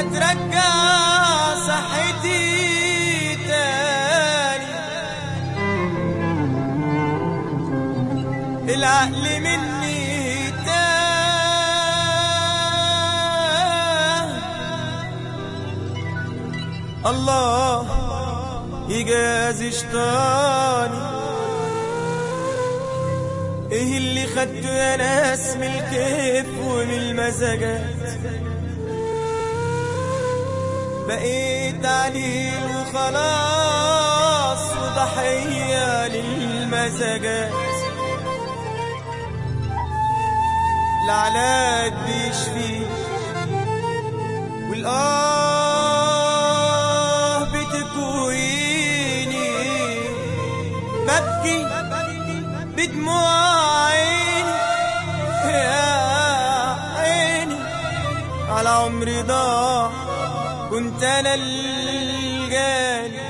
ترجع صحتي تاني العقل مني تاه الله يجازي شطاني ايه اللي خدته يا ناس من الكيف ومن المزاجات بقيت عليل وخلاص وضحية للمزاجات العلاج بيشفي والآه بتكويني ببكي بدموع عيني يا عيني على عمري ضاع كنت انا الجاني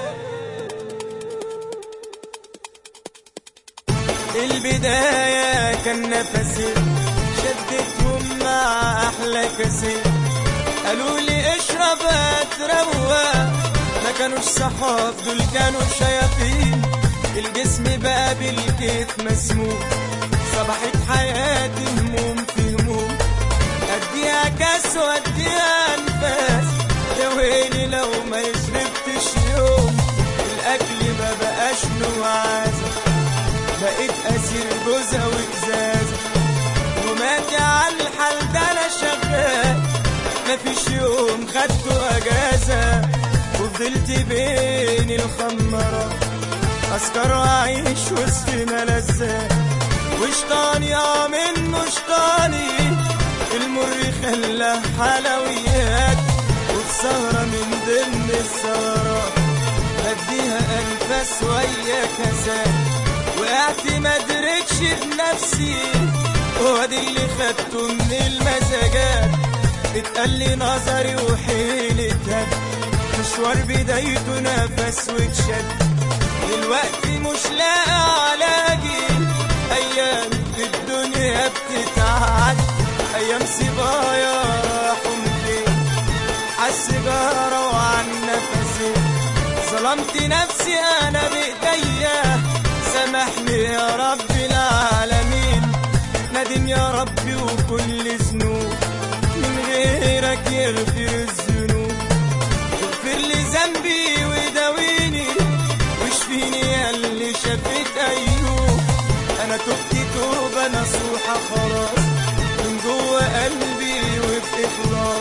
البداية كان نفسي شدتهم مع أحلى كسي قالوا لي اشرب اتروق ما كانوش صحاب دول كانوا شياطين الجسم بقى بالكيف مسموم صبحت حياتي هموم في هموم اديها كاس واديها انفاس يا ويلي لو ما شربتش يوم الاكل ما بقاش له عازة بقيت اسير جوزة وازازة وماشي على الحال ده انا شغال مفيش يوم خدته اجازة وفضلت بين الخمرات اسكر واعيش وسط ملذات وشطاني اه منه شطاني المر خلى حلويات والسهرة من ضمن السهرات بديها انفاس ويا كاسات وقعت ما ادركش بنفسي وادي اللي خدته من المزاجات اتقل نظري وحيلة هد مشوار بدايته نفس واتشد دلوقتي مش لاقي علاجي ايام في الدنيا بتتعد ايام صبايا راحوا فين عالسيجارة وعن نفسي ظلمت نفسي انا بايديا سامحني يا رب العالمين ندم يا ربي وكل ذنوب من غيرك يغفر الذنوب اغفر لي ذنبي وداويني واشفيني يا اللي شفت ايوب انا تبت توبه نصوحه خلاص من جوه قلبي وباخلاص